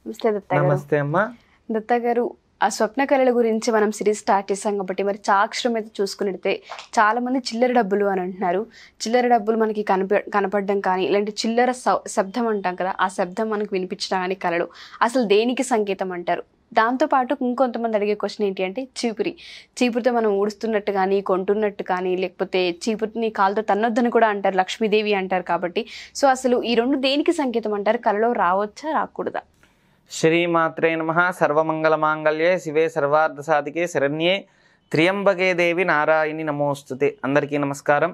నమస్తే దత్త గారు నమస్తే అమ్మా దత్త గారు ఆ స్వప్న కళల గురించి మనం సిరీస్ స్టార్ట్ చేసాం కాబట్టి మరి చాక్షరం అయితే చూసుకునిడితే చాలా మంది చిల్లర డబ్బులు అని అంటున్నారు చిల్లర డబ్బులు మనకి కనప కనపడడం కానీ ఇలాంటి చిల్లర స- శబ్దం అంటాం కదా ఆ శబ్దం మనకు వినిపించడం కానీ కళలు అసలు దేనికి సంకేతం అంటారు దాంతోపాటు ఇంకొంతమంది అడిగే క్వశ్చన్ ఏంటి అంటే చీపురి చీపురితో మనం ఊడుస్తున్నట్టు కానీ కొంటున్నట్టు కానీ లేకపోతే చీపురిని కాలుతో తన్నొద్దని కూడా అంటారు లక్ష్మీదేవి అంటారు కాబట్టి సో అసలు ఈ రెండు దేనికి సంకేతం అంటారు కళలో రావచ్చా రాకూడదా శ్రీమాత్రే నమ సర్వమంగళ మాంగళ్యే శివే సర్వార్థ సాధికే శరణ్యే త్రియంబకే దేవి నారాయణి నమోస్తుతే అందరికీ నమస్కారం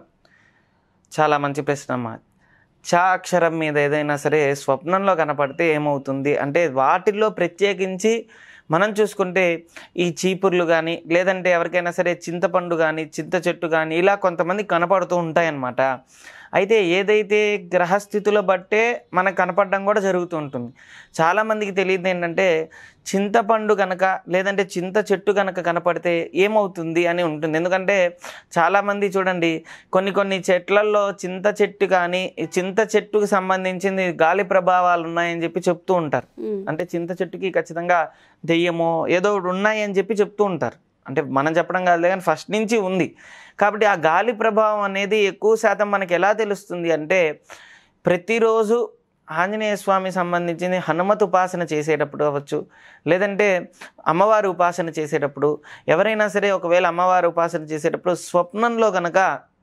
చాలా మంచి ప్రశ్న అమ్మా చా అక్షరం మీద ఏదైనా సరే స్వప్నంలో కనపడితే ఏమవుతుంది అంటే వాటిల్లో ప్రత్యేకించి మనం చూసుకుంటే ఈ చీపుర్లు కానీ లేదంటే ఎవరికైనా సరే చింతపండు కానీ చింత చెట్టు కానీ ఇలా కొంతమంది కనపడుతూ ఉంటాయన్నమాట అయితే ఏదైతే గ్రహస్థితుల బట్టే మనకు కనపడడం కూడా జరుగుతూ ఉంటుంది చాలామందికి తెలియదు ఏంటంటే చింతపండు కనుక లేదంటే చింత చెట్టు కనుక కనపడితే ఏమవుతుంది అని ఉంటుంది ఎందుకంటే చాలామంది చూడండి కొన్ని కొన్ని చెట్లల్లో చింత చెట్టు కానీ ఈ చింత చెట్టుకు సంబంధించింది గాలి ప్రభావాలు ఉన్నాయని చెప్పి చెప్తూ ఉంటారు ఉమ్. అంటే చింత చెట్టుకి ఖచ్చితంగా దెయ్యమో ఏదో ఒకటి ఉన్నాయి అని చెప్పి చెప్తూ ఉంటారు అంటే మనం చెప్పడం కాదు కానీ ఫస్ట్ నుంచి ఉంది కాబట్టి ఆ గాలి ప్రభావం అనేది ఎక్కువ శాతం మనకి ఎలా తెలుస్తుంది అంటే ప్రతిరోజు ఆంజనేయ స్వామి సంబంధించింది హనుమత్ ఉపాసన చేసేటప్పుడు అవ్వచ్చు లేదంటే అమ్మవారి ఉపాసన చేసేటప్పుడు ఎవరైనా సరే ఒకవేళ అమ్మవారి ఉపాసన చేసేటప్పుడు స్వప్నంలో కనుక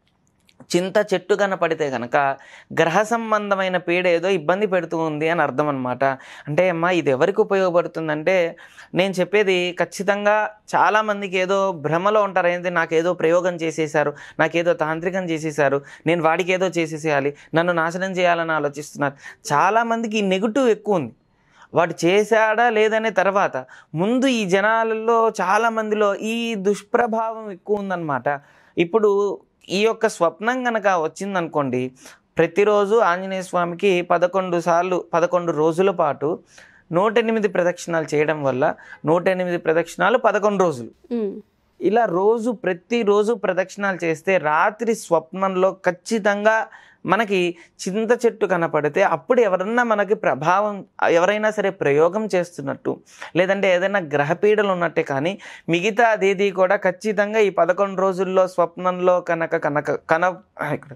చింత చెట్టు కనపడితే కనుక గ్రహ సంబంధమైన పీడ ఏదో ఇబ్బంది పెడుతూ ఉంది అని అర్థం అనమాట అంటే అమ్మా ఇది ఎవరికి ఉపయోగపడుతుందంటే నేను చెప్పేది ఖచ్చితంగా చాలామందికి ఏదో భ్రమలో ఉంటారు ఏంటి నాకేదో ప్రయోగం చేసేసారు నాకేదో తాంత్రికం చేసేసారు నేను వాడికి ఏదో చేసేసేయాలి నన్ను నాశనం చేయాలని ఆలోచిస్తున్నారు చాలామందికి ఈ నెగిటివ్ ఎక్కువ ఉంది వాడు చేశాడా లేదనే తర్వాత ముందు ఈ జనాలలో చాలా మందిలో ఈ దుష్ప్రభావం ఎక్కువ ఉందన్నమాట ఇప్పుడు ఈ యొక్క స్వప్నం కనుక వచ్చిందనుకోండి ప్రతిరోజు ఆంజనేయ స్వామికి పదకొండు సార్లు పదకొండు రోజుల పాటు నూట ఎనిమిది ప్రదక్షిణాలు చేయడం వల్ల నూట ఎనిమిది ప్రదక్షిణాలు పదకొండు రోజులు ఉమ్. ఇలా రోజు ప్రతిరోజు ప్రదక్షిణాలు చేస్తే రాత్రి స్వప్నంలో ఖచ్చితంగా మనకి చింత చెట్టు కనపడితే అప్పుడు ఎవరన్నా మనకి ప్రభావం ఎవరైనా సరే ప్రయోగం చేస్తున్నట్టు లేదంటే ఏదైనా గ్రహపీడలు ఉన్నట్టే కానీ మిగతా అదేది కూడా ఖచ్చితంగా ఈ పదకొండు రోజుల్లో స్వప్నంలో కనుక కనక కన ఇక్కడ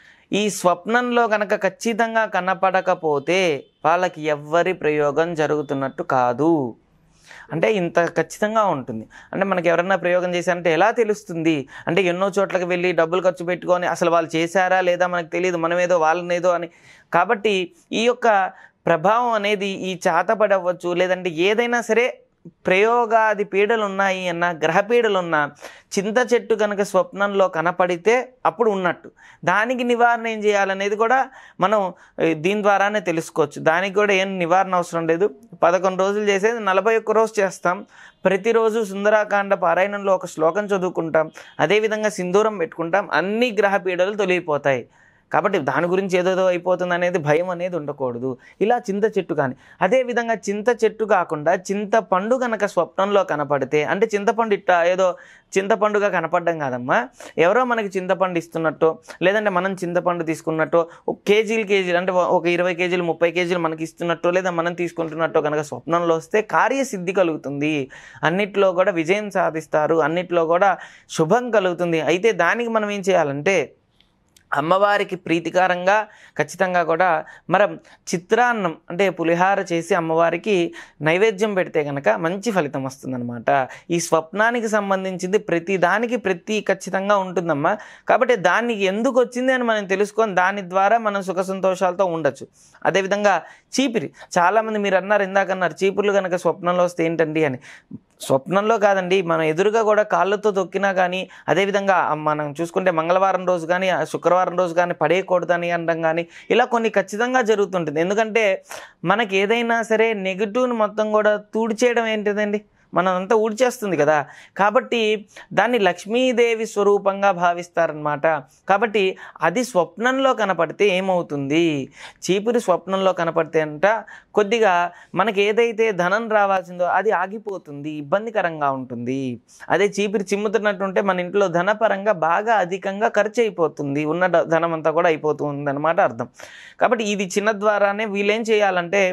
ఈ స్వప్నంలో కనుక ఖచ్చితంగా కనపడకపోతే వాళ్ళకి ఎవ్వరి ప్రయోగం జరుగుతున్నట్టు కాదు అంటే ఇంత ఖచ్చితంగా ఉంటుంది అంటే మనకి ఎవరన్నా ప్రయోగం చేశారంటే ఎలా తెలుస్తుంది అంటే ఎన్నో చోట్లకి వెళ్ళి డబ్బులు ఖర్చు పెట్టుకొని అసలు వాళ్ళు చేశారా లేదా మనకు తెలియదు మనం ఏదో వాళ్ళని ఏదో అని కాబట్టి ఈ యొక్క ప్రభావం అనేది ఈ చాతపడి అవ్వచ్చు లేదంటే ఏదైనా సరే ప్రయోగాది పీడలు ఉన్నాయి అన్న గ్రహ పీడలు ఉన్న చింత చెట్టు కనుక స్వప్నంలో కనపడితే అప్పుడు ఉన్నట్టు దానికి నివారణ ఏం చేయాలనేది కూడా మనం ఏ, దీని ద్వారానే తెలుసుకోవచ్చు దానికి కూడా ఏం నివారణ అవసరం లేదు పదకొండు రోజులు చేసేది నలభై ఒక్క రోజు చేస్తాం ప్రతిరోజు సుందరాకాండ పారాయణంలో ఒక శ్లోకం చదువుకుంటాం అదేవిధంగా సింధూరం పెట్టుకుంటాం అన్ని గ్రహ పీడలు తొలగిపోతాయి కాబట్టి దాని గురించి ఏదేదో అయిపోతుంది అనేది భయం అనేది ఉండకూడదు ఇలా చింత చెట్టు కానీ అదేవిధంగా చింత చెట్టు కాకుండా చింతపండు కనుక స్వప్నంలో కనపడితే అంటే చింతపండు ఇట్లా ఏదో చింతపండుగా కనపడడం కాదమ్మా ఎవరో మనకి చింతపండు ఇస్తున్నట్టు లేదంటే మనం చింతపండు తీసుకున్నట్టు ఒక కేజీలు కేజీలు అంటే ఒక ఇరవై కేజీలు ముప్పై కేజీలు మనకి ఇస్తున్నట్టు లేదా మనం తీసుకుంటున్నట్టు కనుక స్వప్నంలో వస్తే కార్యసిద్ధి కలుగుతుంది అన్నిట్లో కూడా విజయం సాధిస్తారు అన్నిట్లో కూడా శుభం కలుగుతుంది అయితే దానికి మనం ఏం చేయాలంటే అమ్మవారికి ప్రీతికరంగా ఖచ్చితంగా కూడా మనం చిత్రాన్నం అంటే పులిహార చేసి అమ్మవారికి నైవేద్యం పెడితే కనుక మంచి ఫలితం వస్తుందన్నమాట ఈ స్వప్నానికి సంబంధించింది ప్రతి దానికి ప్రతి ఖచ్చితంగా ఉంటుందమ్మా కాబట్టి దానికి ఎందుకు వచ్చింది అని మనం తెలుసుకొని దాని ద్వారా మనం సుఖ సంతోషాలతో ఉండొచ్చు అదేవిధంగా చీపిరి చాలామంది మీరు అన్నారు ఇందాక అన్నారు చీపుర్లు కనుక స్వప్నంలో వస్తే ఏంటండి అని స్వప్నంలో కాదండి మనం ఎదురుగా కూడా కాళ్ళతో తొక్కినా కానీ అదేవిధంగా ఆ మనం చూసుకుంటే మంగళవారం రోజు కానీ ఆ శుక్రవారం రోజు కానీ పడేయకూడదని అనడం కానీ ఇలా కొన్ని ఖచ్చితంగా జరుగుతుంటుంది ఎందుకంటే మనకి ఏదైనా సరే నెగిటివ్ని మొత్తం కూడా తూడిచేయడం ఏంటిదండి మనంతా ఊడ్చేస్తుంది కదా కాబట్టి దాన్ని లక్ష్మీదేవి స్వరూపంగా భావిస్తారనమాట కాబట్టి అది స్వప్నంలో కనపడితే ఏమవుతుంది చీపురి స్వప్నంలో కనపడితే అంట కొద్దిగా మనకి ఏదైతే ధనం రావాల్సిందో అది ఆగిపోతుంది ఇబ్బందికరంగా ఉంటుంది అదే చీపిరి చిమ్ముతున్నట్టుంటే మన ఇంట్లో ధనపరంగా బాగా అధికంగా ఖర్చు అయిపోతుంది ఉన్న డ- ధనం అంతా కూడా అయిపోతుంది అనమాట అర్థం కాబట్టి ఇది చిన్న ద్వారానే వీళ్ళేం చేయాలంటే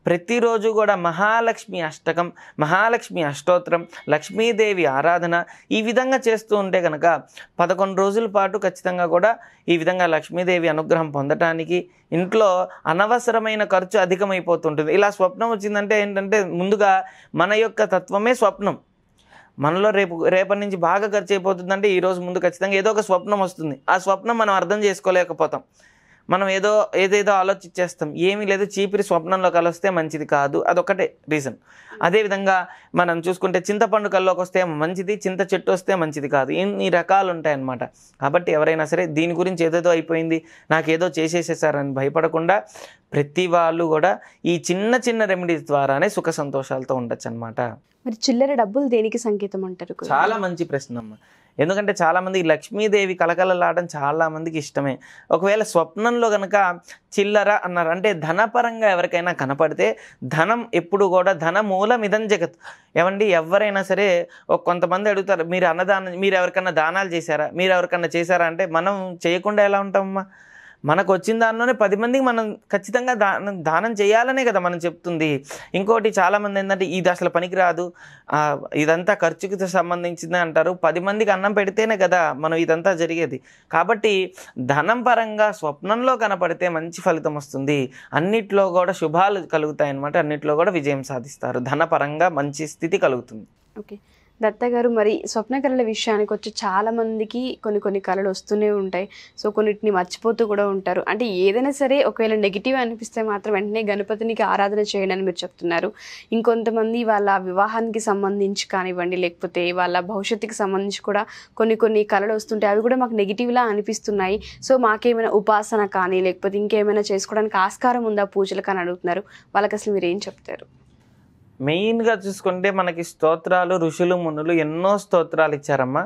ప్రతిరోజు కూడా మహాలక్ష్మి అష్టకం మహాలక్ష్మి అష్టోత్తరం లక్ష్మీదేవి ఆరాధన ఈ విధంగా చేస్తూ ఉంటే కనుక పదకొండు రోజుల పాటు ఖచ్చితంగా కూడా ఈ విధంగా లక్ష్మీదేవి అనుగ్రహం పొందటానికి ఇంట్లో అనవసరమైన ఖర్చు అధికమైపోతుంటుంది ఇలా స్వప్నం వచ్చిందంటే ఏంటంటే ముందుగా మన యొక్క తత్వమే స్వప్నం మనలో రేపు రేపటి నుంచి బాగా ఖర్చు అయిపోతుందంటే ఈ రోజు ముందు ఖచ్చితంగా ఏదో ఒక స్వప్నం వస్తుంది ఆ స్వప్నం మనం అర్థం చేసుకోలేకపోతాం మనం ఏదో ఏదేదో ఆలోచించేస్తాం ఏమీ లేదు చీపిరి స్వప్నంలో కలిస్తే మంచిది కాదు అదొకటే రీజన్ అదేవిధంగా మనం చూసుకుంటే చింతపండు కల్లోకి వస్తే మంచిది చింత చెట్టు వస్తే మంచిది కాదు ఇన్ని రకాలు ఉంటాయన్నమాట కాబట్టి ఎవరైనా సరే దీని గురించి ఏదేదో అయిపోయింది నాకు ఏదో చేసేసేసారని భయపడకుండా ప్రతి వాళ్ళు కూడా ఈ చిన్న చిన్న రెమెడీస్ ద్వారానే సుఖ సంతోషాలతో ఉండొచ్చు అనమాట మరి చిల్లర డబ్బులు దేనికి సంకేతం అంటారు గురుగారు? చాలా మంచి ప్రశ్న అమ్మ ఎందుకంటే చాలా మంది లక్ష్మీదేవి కలకలలాడడం చాలా మందికి ఇష్టమే ఒకవేళ స్వప్నంలో కనుక చిల్లర అన్నారు అంటే ధనపరంగా ఎవరికైనా కనపడితే ధనం ఎప్పుడు కూడా ధన మూలం ఇదం జగత్ ఏమండి ఎవరైనా సరే ఒక కొంతమంది అడుగుతారు మీరు అన్నదానం మీరు ఎవరికన్నా దానాలు చేశారా మీరు ఎవరికన్నా చేశారా అంటే మనం చేయకుండా ఎలా ఉంటామమ్మా మనకు వచ్చిన దానిలోనే పది మందికి మనం ఖచ్చితంగా దానం దానం చేయాలనే కదా మనం చెప్తుంది ఇంకోటి చాలామంది ఏంటంటే ఇది అసలు పనికిరాదు ఆ, ఇదంతా ఖర్చుకి సంబంధించింది అంటారు పది మందికి అన్నం పెడితేనే కదా మనం ఇదంతా జరిగేది కాబట్టి ధనం పరంగా స్వప్నంలో కనపడితే మంచి ఫలితం వస్తుంది అన్నిట్లో కూడా శుభాలు కలుగుతాయి అన్నమాట అన్నిట్లో కూడా విజయం సాధిస్తారు ధనపరంగా మంచి స్థితి కలుగుతుంది ఓకే దత్త గారు మరి స్వప్న కళల విషయానికి వచ్చి చాలా మందికి కొన్ని కొన్ని కళలు వస్తూనే ఉంటాయి సో కొన్నిటిని మర్చిపోతూ కూడా ఉంటారు అంటే ఏదైనా సరే ఒకవేళ నెగిటివ్ అనిపిస్తే మాత్రం వెంటనే గణపతినికి ఆరాధన చేయండి అని మీరు చెప్తున్నారు ఇంకొంతమంది వాళ్ళ వివాహానికి సంబంధించి కానివ్వండి లేకపోతే వాళ్ళ భవిష్యత్తుకి సంబంధించి కూడా కొన్ని కొన్ని కళలు వస్తుంటాయి అవి కూడా మాకు నెగిటివ్లా అనిపిస్తున్నాయి సో మాకేమైనా ఉపాసన కానీ లేకపోతే ఇంకేమైనా చేసుకోవడానికి ఆస్కారం ఉందా పూజలు కానీ అడుగుతున్నారు వాళ్ళకి అసలు మీరు ఏం చెప్తారు మెయిన్గా చూసుకుంటే మనకి స్తోత్రాలు ఋషులు మునులు ఎన్నో స్తోత్రాలు ఇచ్చారమ్మా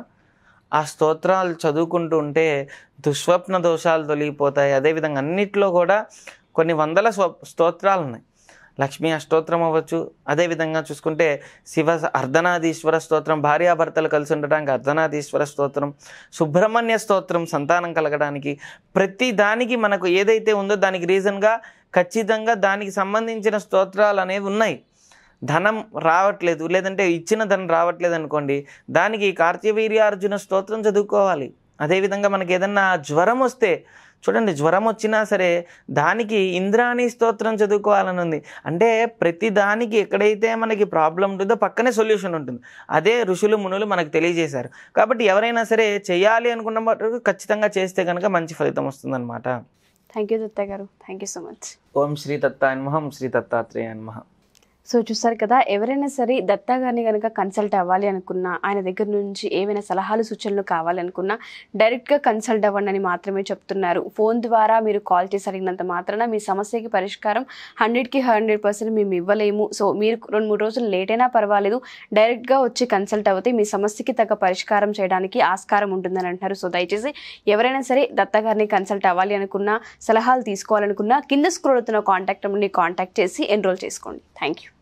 ఆ స్తోత్రాలు చదువుకుంటూ ఉంటే దుస్వప్న దోషాలు తొలగిపోతాయి అదేవిధంగా అన్నిట్లో కూడా కొన్ని వందల స్వ స్తోత్రాలు ఉన్నాయి లక్ష్మీ అష్టోత్తరం అవ్వచ్చు అదేవిధంగా చూసుకుంటే శివ అర్ధనాదీశ్వర స్తోత్రం భార్యాభర్తలు కలిసి ఉండడానికి అర్ధనాదీశ్వర స్తోత్రం సుబ్రహ్మణ్య స్తోత్రం సంతానం కలగడానికి ప్రతి దానికి మనకు ఏదైతే ఉందో దానికి రీజన్గా ఖచ్చితంగా దానికి సంబంధించిన స్తోత్రాలు అనేవి ఉన్నాయి ధనం రావట్లేదు లేదంటే ఇచ్చిన ధనం రావట్లేదు అనుకోండి దానికి కార్తవీర్యార్జున స్తోత్రం చదువుకోవాలి అదేవిధంగా మనకి ఏదన్నా జ్వరం వస్తే చూడండి జ్వరం వచ్చినా సరే దానికి ఇంద్రాణి స్తోత్రం చదువుకోవాలని ఉంది అంటే ప్రతి దానికి ఎక్కడైతే మనకి ప్రాబ్లం ఉంటుందో పక్కనే సొల్యూషన్ ఉంటుంది అదే ఋషులు మునులు మనకు తెలియజేశారు కాబట్టి ఎవరైనా సరే చేయాలి అనుకున్న మటుకు ఖచ్చితంగా చేస్తే కనుక మంచి ఫలితం వస్తుందన్నమాట థ్యాంక్ యూ దత్త గారు థ్యాంక్ యూ సో మచ్ ఓం శ్రీ దత్తాయ నమః ఓం శ్రీ దత్తాత్రేయ నమః సో చూసారు కదా ఎవరైనా సరే దత్తా గారిని కనుక కన్సల్ట్ అవ్వాలి అనుకున్నా ఆయన దగ్గర నుంచి ఏమైనా సలహాలు సూచనలు కావాలనుకున్నా డైరెక్ట్గా కన్సల్ట్ అవ్వండి అని మాత్రమే చెప్తున్నారు ఫోన్ ద్వారా మీరు కాల్ చేసి అడిగినంత మాత్రాన మీ సమస్యకి పరిష్కారం హండ్రెడ్కి హండ్రెడ్ పర్సెంట్ మేము ఇవ్వలేము సో మీరు రెండు మూడు రోజులు లేట్ అయినా పర్వాలేదు డైరెక్ట్గా వచ్చి కన్సల్ట్ అవుతే మీ సమస్యకి తగ్గ పరిష్కారం చేయడానికి ఆస్కారం ఉంటుందని అంటున్నారు సో దయచేసి ఎవరైనా సరే దత్త గారిని కన్సల్ట్ అవ్వాలి అనుకున్నా సలహాలు తీసుకోవాలనుకున్నా కింద స్క్రోల్ అవుతున్న కాంటాక్ట్ నెంబర్ని కాంటాక్ట్ చేసి ఎన్రోల్ చేసుకోండి థ్యాంక్ యూ